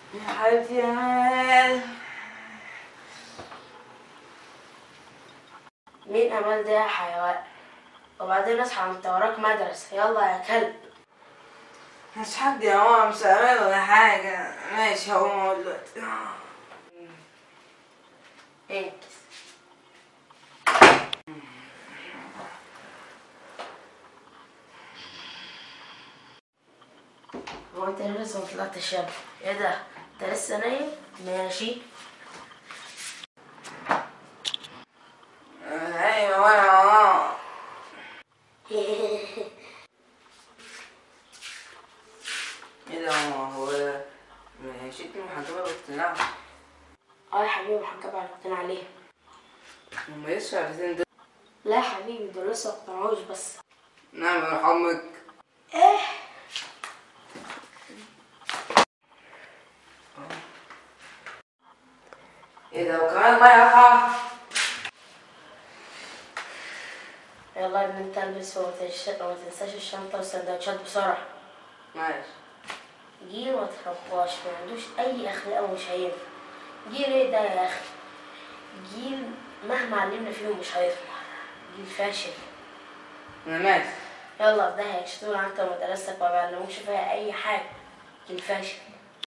يا حبيبتي يا امال مين امال ده يا حيوان وبعدين اصحى انت وراك مدرسة يلا يا كلب مش حد يا ماما مش امال ولا حاجة ماشي هقوم اقول دلوقتي انت هو انت لسه ما طلعتش يا ابني ايه ده انت لسه نايم ماشي ايوه وانا يا ماما ايه ده يا ماما هو مش انت محجبة باقتناع اه يا حبيبي محجب على اقتناع عليه هما لسه عارفين ده لا يا حبيبي دول لسه ما اقتنعوش بس نعم يرحمك ايه ايه ده وكمان ما يقع يلا يا ابني انت البس وما تنش- وما تنساش الشنطة والسندوتشات بسرعة ماشي جيل ما ترباش ما عندوش اي اخلاق ومش هينفع جيل ايه ده يا اخي جيل مهما علمنا فيهم مش هيطلع جيل فاشل انا ماشي يلا في داهية يشتغل انت ومدرستك ما بيعلموش فيها اي حاجة جيل فاشل